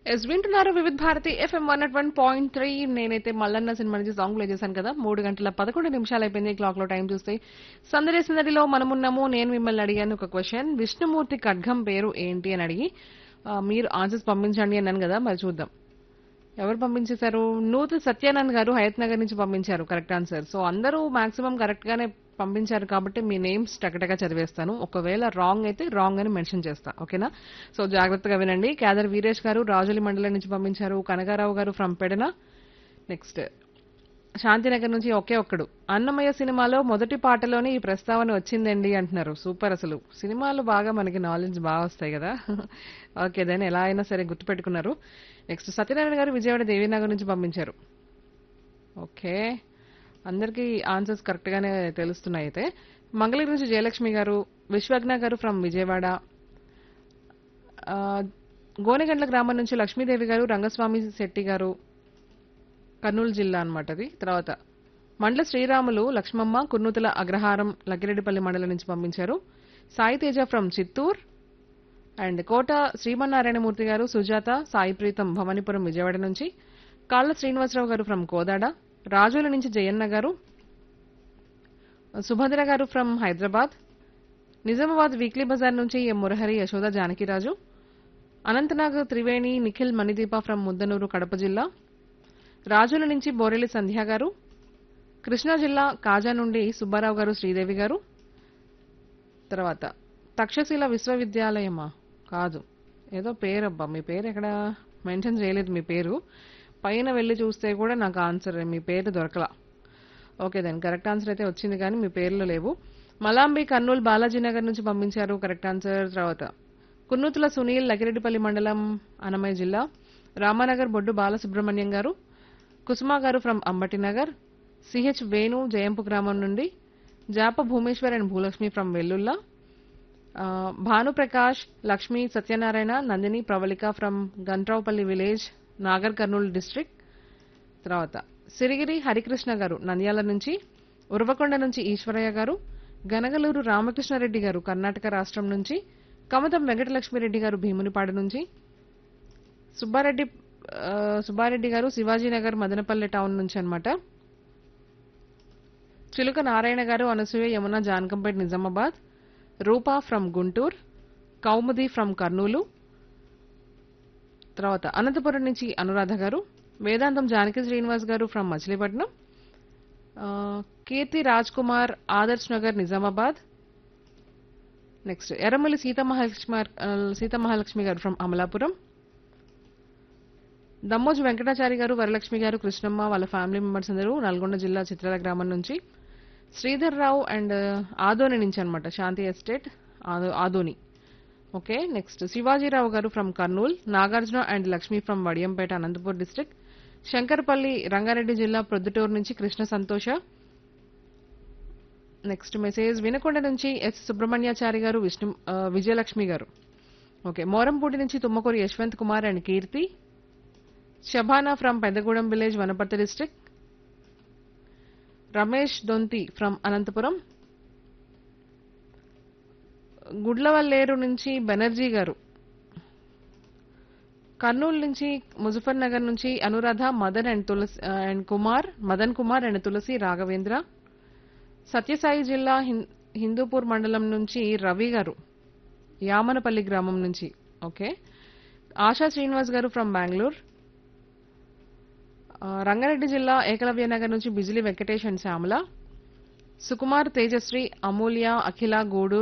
yes వింటున్నారు Vividh Bharati FM one at one point three నేనైతే మల్లన్న సినిమా నుంచి సాంగ్ ప్లే చేశాను కదా మూడు గంటల పదకొండు నిమిషాలు అయిపోయింది క్లాక్ లో టైం చూస్తే సందడి సందడిలో మనమున్నాము నేను మిమ్మల్ని అడిగాను ఒక క్వశ్చన్ విష్ణుమూర్తి ఖడ్గం పేరు ఏంటి అని అడిగి ఆ, మీరు ఆన్సర్స్ పంపించండి అన్నాను కదా మరి చూద్దాం ఎవరు పంపించేశారు నూతన్ సత్యానంద్ గారు హయత్ నగర్ నుంచి పంపించారు కరెక్ట్ ఆన్సర్ సో అందరూ మాక్సిమం కరెక్ట్ గానే పంపించారు కాబట్టి మీ నేమ్స్ టకటగా చదివేస్తాను ఒకవేళ రాంగ్ అయితే రాంగ్ అని మెన్షన్ చేస్తా ఓకేనా సో జాగ్రత్తగా వినండి కేదర్ వీరేష్ గారు రాజులి మండలం నుంచి పంపించారు కనకారావు గారు ఫ్రమ్ పెడన నెక్స్ట్ శాంతినగర్ నుంచి ఒకే ఒక్కడు అన్నమయ్య సినిమాలో మొదటి పాటలోనే ఈ ప్రస్తావన వచ్చిందండి అంటున్నారు సూపర్ అసలు సినిమాలు బాగా మనకి నాలెడ్జ్ బాగా వస్తాయి కదా ఓకే దాన్ని ఎలా అయినా సరే గుర్తుపెట్టుకున్నారు నెక్స్ట్ సత్యనారాయణ గారు విజయవాడ దేవీనగర్ నుంచి పంపించారు ఓకే అందరికీ ఆన్సర్స్ కరెక్ట్ గానే తెలుస్తున్నాయి అయితే మంగళగిరి నుంచి జయలక్ష్మి గారు విశ్వజ్ఞ గారు ఫ్రమ్ విజయవాడ ఆ, గోనెగండ్ల గ్రామం నుంచి లక్ష్మీదేవి గారు రంగస్వామి శెట్టి గారు కర్నూలు జిల్లా అన్నమాట అది తర్వాత మండల శ్రీరాములు లక్ష్మమ్మ కుర్నూతుల అగ్రహారం లక్కిరెడ్డిపల్లి మండలం నుంచి పంపించారు సాయి తేజ ఫ్రమ్ చిత్తూర్ అండ్ కోట శ్రీమన్నారాయణమూర్తి గారు సుజాత సాయి ప్రీతం భవానీపురం విజయవాడ నుంచి కాళ్ళ శ్రీనివాసరావు గారు ఫ్రమ్ కోదాడ రాజుల నుంచి జయన్న గారు సుభద్ర గారు ఫ్రమ్ హైదరాబాద్ నిజామాబాద్ వీక్లీ బజార్ నుంచి ఎం మురహరి యశోద జానకిరాజు అనంతనాగ్ త్రివేణి నిఖిల్ మణిదీప ఫ్రమ్ ముద్దనూరు కడప జిల్లా రాజుల నుంచి బోరెల్లి సంధ్య గారు కృష్ణా జిల్లా కాజా నుండి సుబ్బారావు గారు శ్రీదేవి గారు తర్వాత తక్షశిల విశ్వవిద్యాలయమా కాదు ఏదో పేరబ్బా మీ పేరు ఎక్కడ మెన్షన్ చేయలేదు మీ పేరు పైన వెళ్ళి చూస్తే కూడా నాకు ఆన్సర్ మీ పేరు దొరకలా ఓకే దెన్ కరెక్ట్ ఆన్సర్ అయితే వచ్చింది కానీ మీ పేర్లు లేవు మలాంబి కర్నూలు బాలాజీ నగర్ నుంచి పంపించారు కరెక్ట్ ఆన్సర్ తర్వాత కున్నూతుల సునీల్ లకిరెడ్డిపల్లి మండలం అన్నమయ్య జిల్లా రామానగర్ బొడ్డు బాలసుబ్రహ్మణ్యం గారు కుసుమా గారు ఫ్రమ్ అంబటి నగర్ సిహెచ్ వేణు జయంపు గ్రామం నుండి జాప భూమేశ్వర్ అండ్ భూలక్ష్మి ఫ్రమ్ వెల్లుల్లా ఆ, Bhanuprakash Lakshmi Satyanarayana Nandini Pravalika from Gantraopalli village Nagar Kurnool district తర్వాత సిరిగిరి హరికృష్ణ గారు నంద్యాల నుంచి ఉరవకొండ నుంచి ఈశ్వరయ్య గారు గనగలూరు రామకృష్ణారెడ్డి గారు కర్ణాటక రాష్ట్రం నుంచి కమతం వెంకటలక్ష్మిరెడ్డి గారు భీమునిపాడు నుంచి సుబ్బారెడ్డి ఆ, సుబ్బారెడ్డి గారు శివాజీనగర్ మదనపల్లె టౌన్ నుంచి అన్నమాట చిలుక నారాయణ గారు అనసూయ యమున జానకంపేట్ నిజామాబాద్ రూపా ఫ్రమ్ గుంటూరు కౌముది ఫ్రమ్ కర్నూలు తర్వాత అనంతపురం నుంచి అనురాధ గారు వేదాంతం జానకి శ్రీనివాస్ గారు ఫ్రమ్ మచిలీపట్నం ఆ, కీర్తి రాజ్ కుమార్ ఆదర్శ్ నగర్ నిజామాబాద్ నెక్స్ట్ ఎర్రమల్లి సీతమహాలక్ష్మి ఆ, సీతమహాలక్ష్మి గారు ఫ్రమ్ అమలాపురం దమ్మోజు వెంకటాచారి గారు వరలక్ష్మి గారు కృష్ణమ్మ వాళ్ళ ఫ్యామిలీ మెంబర్స్ అందరూ నల్గొండ జిల్లా చిత్రాల గ్రామం నుంచి శ్రీధర్ రావు అండ్ ఆదోని నుంచి అనమాట శాంతి ఎస్టేట్ ఆదో ఆదోని ఓకే నెక్స్ట్ శివాజీరావు గారు from Kurnool Nagarjuna and Lakshmi from Vadiyampeta Anantapur district Shankarpalli Rangareddy జిల్లా ప్రొద్దుటూరు నుంచి కృష్ణ సంతోష నెక్స్ట్ మెసేజ్ వినకొండ నుంచి ఎస్ సుబ్రహ్మణ్యాచారి గారు విష్ణు ఆ, విజయలక్ష్మి గారు ఓకే మోరంపూడి నుంచి Tummakur Yashwanth Kumar and Keerthi Shabana from Peddagudem village Wanaparthy district Ramesh Donthi from Anantapur Gudlavalleru నుంచి బెనర్జీ గారు కర్నూలు నుంచి ముజఫర్ నగర్ నుంచి Anuradha Madan and Tulasi and Kumar Madan Kumar and Tulasi Raghavendra Satyasai జిల్లా హిం- హిందూపూర్ మండలం నుంచి రవి గారు యామనపల్లి గ్రామం నుంచి ఓకే ఆశా శ్రీనివాస్ గారు ఫ్రమ్ బెంగళూరు ఆ, రంగారెడ్డి జిల్లా ఏకలవ్య నగర్ నుంచి బిజిలి వెంకటేష్ అండ్ శ్యామల సుకుమార్ తేజశ్రీ అమూల్య అఖిల గూడూరు